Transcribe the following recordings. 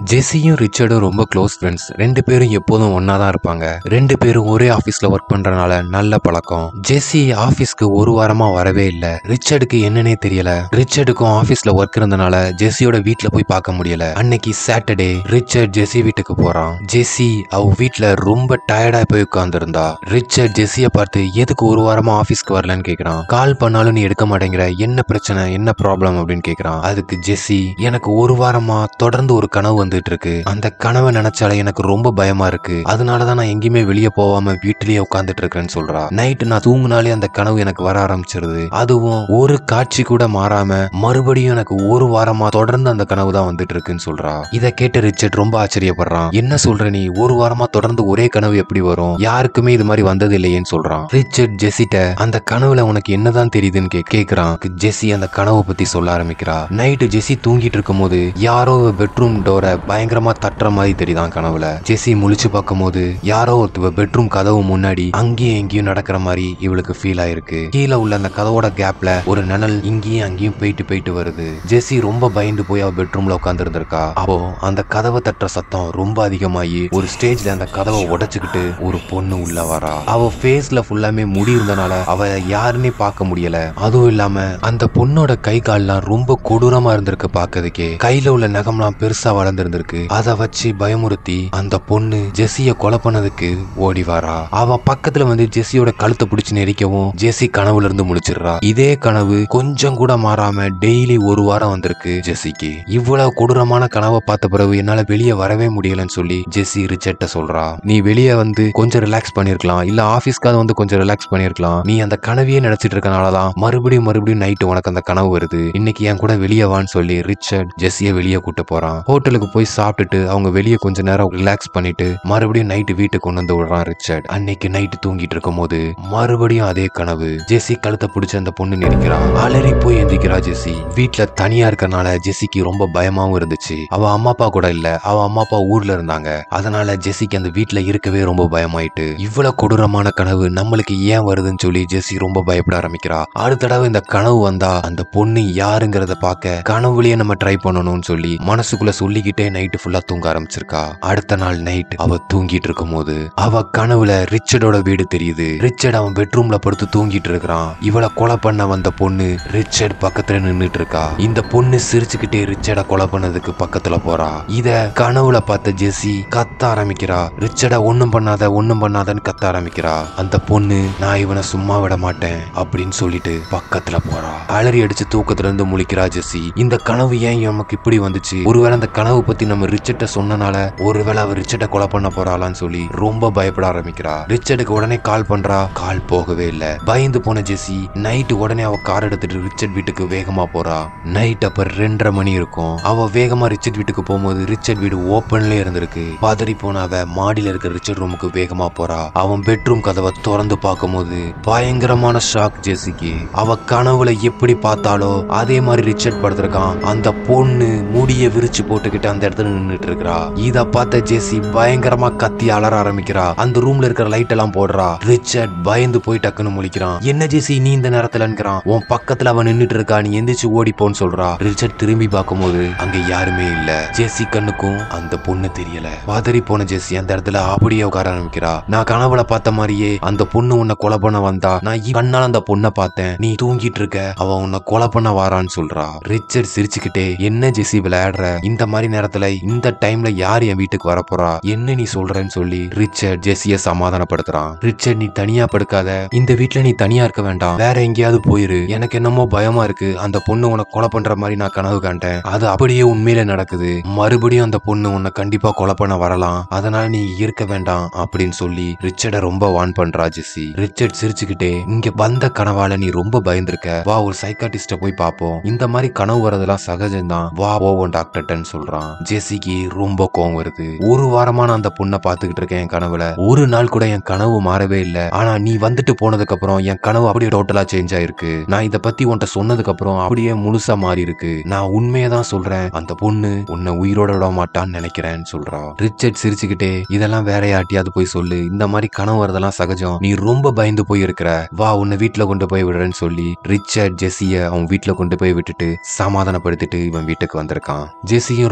ஜெஸியும் ரிச்சர்டும் ரொம்ப close friends ரெண்டு பேரும் எப்போதும் ஒன்னா தான் இருப்பாங்க ரெண்டு பேரும் ஒரே ஆபீஸ்ல ஒர்க் பண்றனால நல்ல பழக்கம் ஜெஸி ஆபீஸ்க்கு ஒரு வாரமா வரவே இல்ல ரிச்சர்டுக்கு என்னன்னே தெரியல ரிச்சர்டுக்கும் ஆபீஸ்ல ஒர்க் இருந்தனால ஜெஸியோட வீட்ல போய் பார்க்க முடியல அன்னைக்கு சாட்டர்டே ரிச்சர்ட் ஜெஸி வீட்டுக்கு போறான் ஜெஸி அவ வீட்ல ரொம்ப டயர்டா போய் உட்கார்ந்திருந்தா ரிச்சர்ட் ஜெஸிய பார்த்து எதுக்கு ஒரு வாரமா ஆபீஸ்க்கு வரலன்னு கேக்குறான் கால் பண்ணாலும் நீ எடுக்க மாட்டேங்கிற என்ன பிரச்சனை என்ன ப்ராப்ளம் அப்படின்னு கேக்குறான் அதுக்கு ஜெஸி எனக்கு ஒரு வாரமா தொடர்ந்து ஒரு கனவு வந்துட்டு இருக்கு அந்த கனவை நினைச்சாலே எனக்கு ரொம்ப பயமா இருக்கு அதனாலதான் நான் எங்கேயுமே வெளியே போகாம வீட்டிலேயே உட்கார்ந்துட்டு இருக்கேன்னு சொல்றா நைட்டு நான் தூங்குனாலே அந்த கனவு எனக்கு வர ஆரம்பிச்சிருது அதுவும் ஒரு காட்சி கூட மாறாம மறுபடியும் எனக்கு ஒரு வாரமா தொடர்ந்து அந்த கனவு தான் வந்துட்டு இருக்குன்னு சொல்றா இதை கேட்டு ரிச்சர்ட் ரொம்ப ஆச்சரியப்படுறான் என்ன சொல்ற நீ ஒரு வாரமா தொடர்ந்து ஒரே கனவு எப்படி வரும் யாருக்குமே இது மாதிரி வந்தது இல்லையேன்னு சொல்றான் ரிச்சர்ட் ஜெஸிட்ட அந்த கனவுல உனக்கு என்னதான் தெரியுதுன்னு கே கேக்குறான் ஜெஸி அந்த கனவை பத்தி சொல்ல ஆரம்பிக்கிறா நைட்டு ஜெஸி தூங்கிட்டு இருக்கும்போது யாரோ பெட்ரூம் டோரை பயங்கரமா தட்டுற மாதிரி தெரியுதான் கனவுல ஜெஸி முழிச்சு பார்க்கும்போது யாரோ ஒருத்தவ பெட்ரூம் கதவு முன்னாடி அங்கேயும் எங்கேயும் நடக்கிற மாதிரி இவளுக்கு ஃபீல் ஆயிருக்கு கீழே உள்ள அந்த கதவோட கேப்ல ஒரு நிழல் இங்கேயும் அங்கேயும் போயிட்டு போயிட்டு வருது ஜெஸி ரொம்ப பயந்து போய் அவ பெட்ரூம்ல உட்கார்ந்து இருந்திருக்கா அப்போ அந்த கதவை தட்டுற சத்தம் ரொம்ப அதிகமாகி ஒரு ஸ்டேஜ்ல அந்த கதவை உடைச்சுக்கிட்டு ஒரு பொண்ணு உள்ள வரா அவ ஃபேஸ்ல ஃபுல்லாமே முடி இருந்தனால அவ யாருன்னே பார்க்க முடியல அதுவும் இல்லாம அந்த பொண்ணோட கை கால்லாம் ரொம்ப கொடூரமா இருந்திருக்கு பார்க்கறதுக்கே கையில உள்ள நகம்லாம் பெருசா வளர்ந்திருந்திருக்கு அதை வச்சு பயமுறுத்தி அந்த பொண்ணு ஜெஸிய கொலை பண்ணதுக்கு ஓடி வரா அவ பக்கத்துல வந்து ஜெஸியோட கழுத்தை பிடிச்சு நெரிக்கவும் ஜெஸி கனவுல இருந்து முழிச்சிடுறா இதே கனவு கொஞ்சம் கூட மாறாம டெய்லி ஒரு வாரம் வந்திருக்கு ஜெஸிக்கு இவ்வளவு கொடூரமான கனவை பார்த்த பிறகு என்னால வெளியே வரவே முடியலன்னு சொல்லி ஜெஸி ரிச்சர்ட்ட சொல்றா நீ வெளியே வந்து கொஞ்சம் ரிலாக்ஸ் பண்ணிருக்கலாம் இல்ல ஆபீஸ்க்காக வந்து கொஞ்சம் ரிலாக்ஸ் பண்ணிருக்கலாம் நீ அந்த கனவையே நினைச்சிட்டு இருக்கனாலதான் மறுபடியும் மறுபடியும் நைட்டு உனக்கு அந்த கனவு வருது இன்னைக்கு என் கூட வெளியே வான்னு சொல்லி ரிச்சர்ட் ஜெஸிய வெளியே கூட்டு போறான் ஹோட்டலுக்கு போய் சாப்பிட்டுட்டு அவங்க வெளியே கொஞ்ச நேரம் ரிலாக்ஸ் பண்ணிட்டு மறுபடியும் நைட்டு வீட்டுக்கு கொண்டு வந்து விடுறான் ரிச்சர்ட் அன்னைக்கு நைட்டு தூங்கிட்டு இருக்கும்போது மறுபடியும் அதே கனவு ஜெஸி கழுத்தை பிடிச்ச அந்த பொண்ணு நெரிக்கிறான் அலறி போய் எந்திக்கிறா ஜெஸி வீட்ல தனியா இருக்கறனால ஜெஸிக்கு ரொம்ப பயமாவும் இருந்துச்சு அவ அம்மா அப்பா கூட இல்ல அவ அம்மா அப்பா ஊர்ல இருந்தாங்க அதனால ஜெஸிக்கு அந்த வீட்ல இருக்கவே ரொம்ப பயமாயிட்டு இவ்வளவு கொடூரமான கனவு நம்மளுக்கு ஏன் வருதுன்னு சொல்லி ஜெஸி ரொம்ப பயப்பட ஆரம்பிக்கிறா அடுத்த தடவை இந்த கனவு வந்தா அந்த பொண்ணு யாருங்கிறத பார்க்க கனவுலயே நம்ம ட்ரை பண்ணணும்னு சொல்லி மனசுக்குள்ள சொல்லிக்கிட்டே நைட்டு ஃபுல்லா தூங்க ஆரம்பிச்சிருக்கா அடுத்த நாள் நைட் அவ தூங்கிட்டு இருக்கும்போது அவ கனவுல ரிச்சர்டோட வீடு தெரியுது ரிச்சர்ட் அவன் பெட்ரூம்ல படுத்து தூங்கிட்டு இருக்கிறான் இவளை கொலை பண்ண வந்த பொண்ணு ரிச்சர்ட் பக்கத்துல நின்னுட்டு இருக்கா இந்த பொண்ணு சிரிச்சுக்கிட்டே ரிச்சர்ட கொலை பண்ணதுக்கு பக்கத்துல போறா இத கனவுல பார்த்த ஜெஸி கத்த ஆரம்பிக்கிறா ரிச்சர்ட ஒண்ணும் பண்ணாத ஒண்ணும் பண்ணாதன்னு கத்த ஆரம்பிக்கிறா அந்த பொண்ணு நான் இவனை சும்மா விட மாட்டேன் அப்படின்னு சொல்லிட்டு பக்கத்துல போறா அலறி அடிச்சு தூக்கத்துல இருந்து முழிக்கிறா ஜெஸி இந்த கனவு ஏன் நமக்கு இப்படி வந்துச்சு ஒருவேளை அந்த கனவு பத்தி நம்ம ரிச்சர்ட்ட சொன்னனால ஒருவேளை அவர் ரிச்சர்ட்ட கொலை பண்ண போறாளான்னு சொல்லி ரொம்ப பயப்பட ஆரம்பிக்கிறா ரிச்சர்டுக்கு உடனே கால் பண்றா கால் போகவே இல்ல பயந்து போன ஜெஸி நைட்டு உடனே அவ கார் எடுத்துட்டு ரிச்சர்ட் வீட்டுக்கு வேகமா போறா நைட் அப்ப ரெண்டரை மணி இருக்கும் அவ வேகமா ரிச்சர்ட் வீட்டுக்கு போகும்போது ரிச்சர்ட் வீடு ஓப்பன்ல இருந்திருக்கு பதறி போன அவ மாடியில இருக்க ரிச்சர்ட் ரூமுக்கு வேகமா போறா அவன் பெட்ரூம் கதவை திறந்து பார்க்கும்போது பயங்கரமான ஷாக் ஜெஸிக்கு அவ கனவுல எப்படி பார்த்தாலோ அதே மாதிரி ரிச்சர்ட் படுத்திருக்கான் அந்த பொண்ணு முடிய விரிச்சு போட்டுக்கிட்டு அந்த இடத்துல நின்னுட்டு இருக்கா இத பார்த்த ஜெஸி பயங்கரமா கத்தி அலற ஆரம்பிக்கிறா அந்த ரூம்ல இருக்கிற லைட் எல்லாம் போடுறா ரிச்சர்ட் பயந்து போய் டக்குன்னு முழிக்கிறான் என்ன ஜெஸி நீ இந்த நேரத்துலங்கிறான் உன் பக்கத்துல அவன் நின்னுட்டு இருக்கா நீ எந்திரிச்சு ஓடிப்போன்னு சொல்றா ரிச்சர்ட் திரும்பி பார்க்கும்போது அங்க யாருமே இல்ல ஜெஸி கண்ணுக்கும் அந்த பொண்ணு தெரியல பதறி போன ஜெஸி அந்த இடத்துல அப்படியே உட்கார ஆரம்பிக்கிறா நான் கனவுல பார்த்த மாதிரியே அந்த பொண்ணு உன்னை கொலை பண்ண வந்தா நான் இ- கண்ணால அந்த பொண்ணை பார்த்தேன் நீ தூங்கிட்டு இருக்க அவ உன்னை கொலை பண்ண வாரான்னு சொல்றா ரிச்சர்ட் சிரிச்சுக்கிட்டே என்ன ஜெஸி விளையாடுற இந்த மாதிரி நேரத்துல இந்த டைம்ல யார் என் வீட்டுக்கு வரப்போறா என்ன நீ சொல்றேன்னு சொல்லி ரிச்சர்ட் ஜெஸிய சமாதானப்படுத்துறான் ரிச்சர்ட் நீ தனியா படுக்காத இந்த வீட்ல நீ தனியா இருக்க வேண்டாம் வேற எங்கேயாவது போயிரு எனக்கு என்னமோ பயமா இருக்கு அந்த பொண்ணு உன்னை கொலை பண்ற மாதிரி நான் கனவு கண்டேன் அது அப்படியே உண்மையில நடக்குது மறுபடியும் அந்த பொண்ணு உன்னை கண்டிப்பா கொலை பண்ண வரலாம் அதனால நீ இருக்க வேண்டாம் அப்படின்னு சொல்லி ரிச்சர்ட ரொம்ப வான் பண்றா ஜெஸி ரிச்சர்ட் சிரிச்சுக்கிட்டே இங்க வந்த கனவால நீ ரொம்ப பயந்திருக்க வா ஒரு சைக்காட்டிஸ்ட போய் பாப்போம் இந்த மாதிரி கனவு வரதெல்லாம் சகஜம்தான் வா போவோம் டாக்டர்ன்னு சொல்றான் ஜெஸிக்கு ரொம்ப கோவம் வருது ஒரு வாரமா நான் அந்த பொண்ணை பாத்துக்கிட்டு இருக்கேன் என் கனவுல ஒரு நாள் கூட என் கனவு மாறவே இல்ல ஆனா நீ வந்துட்டு போனதுக்கு அப்புறம் என் கனவு அப்படியே டோட்டலா சேஞ்ச் ஆயிருக்கு நான் இத பத்தி உன்கிட்ட சொன்னதுக்கு அப்புறம் அப்படியே முழுசா மாறி இருக்கு நான் உண்மையை தான் சொல்றேன் அந்த பொண்ணு உன்னை உயிரோட விட மாட்டான்னு நினைக்கிறேன்னு சொல்றா ரிச்சர்ட் சிரிச்சுக்கிட்டே இதெல்லாம் வேற யார்ட்டையாவது போய் சொல்லு இந்த மாதிரி கனவு வரதெல்லாம் சகஜம் நீ ரொம்ப பயந்து போய் இருக்கிற வா உன்னை வீட்ல கொண்டு போய் விடுறேன்னு சொல்லி ரிச்சர்ட் ஜெஸிய அவன் வீட்ல கொண்டு போய் விட்டுட்டு சமாதானப்படுத்திட்டு இவன் வீட்டுக்கு வந்திருக்கான் ஜெஸியும் ரொம்ப நேரமா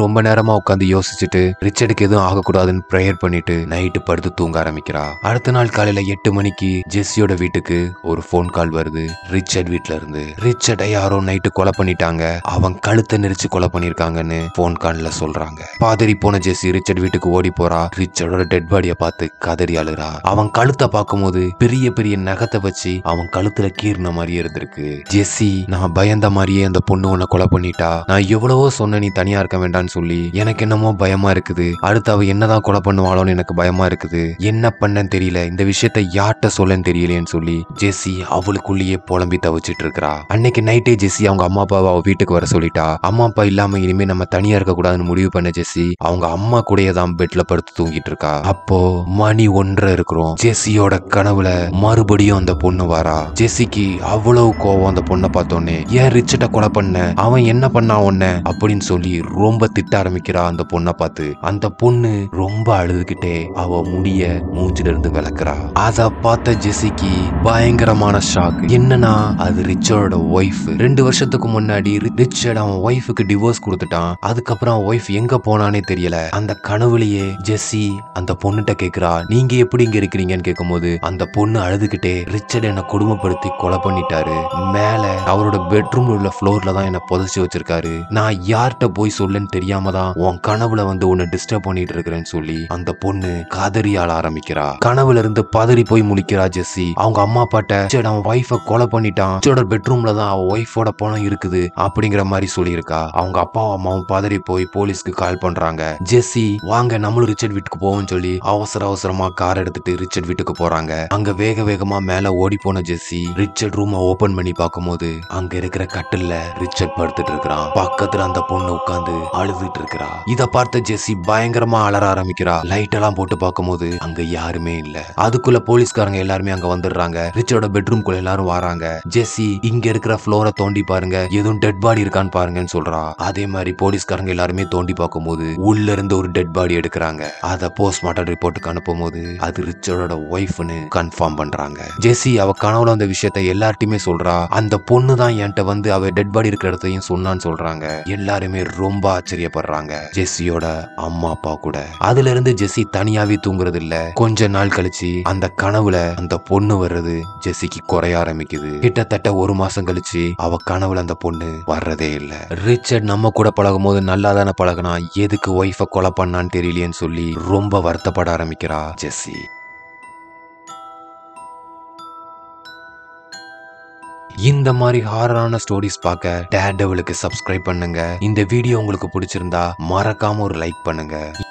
பயங்கரமா உட்காந்து யோசிச்சுட்டு ரிச்சர்டுக்கு எதுவும் ஆகக்கூடாதுன்னு ப்ரேயர் பண்ணிட்டு நைட்டு படுத்து தூங்க ஆரம்பிக்கிறா அடுத்த நாள் காலையில எட்டு மணிக்கு ஜெஸ்ஸியோட வீட்டுக்கு ஒரு ஃபோன் கால் வருது ரிச்சர்ட் வீட்ல இருந்து ரிச்சர்டை யாரோ நைட்டு கொலை பண்ணிட்டாங்க அவன் கழுத்தை நெரிச்சு கொலை பண்ணிருக்காங்கன்னு ஃபோன் கால்ல சொல்றாங்க பாதிரி போன ஜெஸ்ஸி ரிச்சர்ட் வீட்டுக்கு ஓடி போறா ரிச்சர்டோட டெட் பாடியை பார்த்து கதறி அழுறா அவன் கழுத்தை பார்க்கும்போது பெரிய பெரிய நகத்தை வச்சு அவன் கழுத்துல கீறின மாதிரியே இருந்திருக்கு ஜெஸ்ஸி நான் பயந்த மாதிரியே அந்த பொண்ணு உன்னை கொலை பண்ணிட்டா நான் எவ்வளவோ சொன்ன நீ தனியா இருக்க வேண்டாம்னு சொல்லி எனக்கு என்னமோ பயமா இருக்குது அடுத்து அவ என்னதான் கொலை பண்ணுவாளோன்னு எனக்கு பயமா இருக்குது என்ன பண்ணன்னு தெரியல இந்த விஷயத்த யார்கிட்ட சொல்லன்னு தெரியலையேன்னு சொல்லி ஜெஸ்ஸி அவளுக்குள்ளேயே புலம்பி தவிச்சிட்டு இருக்கா அன்னைக்கு நைட்டே ஜெஸ்ஸி அவங்க அம்மா அப்பாவை அவ வீட்டுக்கு வர சொல்லிட்டா அம்மா அப்பா இல்லாம இனிமே நம்ம தனியா இருக்க கூடாதுன்னு முடிவு பண்ண ஜெஸ்ஸி அவங்க அம்மா கூடயே தான் பெட்ல படுத்து தூங்கிட்டு இருக்கா அப்போ மணி ஒன்றரை இருக்கிறோம் ஜெஸ்ஸியோட கனவுல மறுபடியும் அந்த பொண்ணு வரா ஜெஸ்ஸிக்கு அவ்வளவு கோவம் அந்த பொண்ணை பார்த்தோன்னே ஏன் ரிச்சர்ட்ட கொலை பண்ண அவன் என்ன பண்ணா உன்ன அப்படின்னு சொல்லி ரொம்ப திட்ட ஆரம்பிக்கிறா அந்த பொண்ணை பார்த்து அந்த பொண்ணு ரொம்ப அழுதுகிட்டே அவ முடிய மூஞ்சில இருந்து விளக்குறா அத பார்த்த ஜெஸ்ஸிக்கு பயங்கரமான ஷாக் என்னன்னா அது ரிச்சர்டோட ஒய்ஃப் ரெண்டு வருஷத்துக்கு முன்னாடி ரி- ரிச்சர்ட் அவன் ஒய்ஃபுக்கு டிவோர்ஸ் கொடுத்துட்டான் அதுக்கப்புறம் அவன் ஒய்ஃப் எங்க போனானே தெரியல அந்த கனவுலயே ஜெஸ்ஸி அந்த பொண்ணுகிட்ட கேக்குறா நீங்க எப்படி இங்க இருக்கிறீங்கன்னு கேட்கும்போது அந்த பொண்ணு அழுதுகிட்டே ரிச்சர்ட் என்ன கொடுமைப்படுத்தி கொலை பண்ணிட்டாரு மேல அவரோட பெட்ரூம்ல உள்ள ஃப்ளோர்ல தான் என்ன புதைச்சு வச்சிருக்காரு நான் யார்கிட்ட போய் சொல்லுன்னு தெரியாம தான் உன் கனவுல வந்து உன்னை டிஸ்டர்ப் பண்ணிட்டு இருக்கிறேன்னு சொல்லி அந்த பொண்ணு காதறி ஆள ஆரம்பிக்கிறா கனவுல இருந்து பதறி போய் முழிக்கிறா ஜெஸ்ஸி அவங்க அம்மா அப்பாட்ட "ரிச்சர்ட் அவன் ஒய்ஃபை கொலை பண்ணிட்டான் ரிச்சர்டோட பெட்ரூம்ல தான் அவன் ஒய்ஃபோட பணம் இருக்குது அப்படிங்கிற மாதிரி சொல்லியிருக்கா அவங்க அப்பாவும் அம்மாவும் பதறி போய் போலீஸ்க்கு கால் பண்றாங்க ஜெஸ்ஸி வாங்க நம்மளும் ரிச்சர்ட் வீட்டுக்கு போவோம்னு சொல்லி அவசர அவசரமா கார் எடுத்துட்டு ரிச்சர்ட் வீட்டுக்கு போறாங்க அங்க வேக வேகமா மேல ஓடி போன ஜெஸ்ஸி ரிச்சர்ட் ரூமை ஓபன் பண்ணி பார்க்கும்போது அங்க இருக்கிற கட்டில்ல ரிச்சர்ட் படுத்துட்டு இருக்கிறான் பக்கத்துல அந்த பொண்ணு உட்கார்ந்து அழுதுட்டு இருக்கிறா இத பார்த்த ஜெஸ்ஸி பயங்கரமா அலற ஆரம்பிக்கிறா லைட் எல்லாம் போட்டு பார்க்கும்போது அங்க யாருமே இல்ல அதுக்குள்ள போலீஸ்காரங்க எல்லாருமே அங்க வந்துடுறாங்க ரிச்சர்டோட பெட்ரூம்குள்ள எல்லாரும் வராங்க ஜெஸ்ஸி இங்க இருக்கிற ஃப்ளோரை தோண்டி பாருங்க எதுவும் டெட் பாடி இருக்கான்னு பாருங்கன்னு சொல்றா அதே மாதிரி போலீஸ்காரங்க எல்லாருமே தோண்டி பார்க்கும்போது உள்ள இருந்து ஒரு டெட் பாடி எடுக்கிறாங்க அத போஸ்ட்மார்ட்டம் ரிப்போர்ட்டுக்கு அனுப்பும் போது அது ரிச்சர்டோட ஒய்ஃப்னு கன்ஃபார்ம் பண்றாங்க ஜெஸ்ஸி அவ கனவுல அந்த விஷயத்த எல்லார்ட்டையுமே சொல்றா அந்த பொண்ணு தான் என்கிட்ட வந்து அவ டெட் பாடி இருக்கிற இடத்தையும் சொன்னான்னு சொல்றாங்க எல்லாருமே ரொம்ப ஆச்சரியப்படுறாங்க ஜெஸ்ஸியோட அம்மா அப்பா கூட அதுல இருந்து ஜெஸ்ஸி தனியாவே தூங்குறது இல்ல கொஞ்ச நாள் கழிச்சு அந்த கனவுல அந்த பொண்ணு வர்றது ஜெஸ்ஸிக்கு குறைய ஆரம்பிக்குது கிட்டத்தட்ட ஒரு மாசம் கழிச்சு அவ கனவுல அந்த பொண்ணு வர்றதே இல்ல ரிச்சர்ட் நம்ம கூட பழகும் போது நல்லா தானே பழகினா எதுக்கு ஒய்ஃபை கொலை பண்ணான்னு தெரியலையேன்னு சொல்லி ரொம்ப வருத்தப்பட ஆரம்பிக்கிறா ஜெஸ்ஸி இந்த மாதிரி ஹாரரான ஸ்டோரிஸ் பார்க்க டேட் டெவலுக்கு சப்ஸ்கிரைப் பண்ணுங்க இந்த வீடியோ உங்களுக்கு பிடிச்சிருந்தா மறக்காம ஒரு லைக் பண்ணுங்க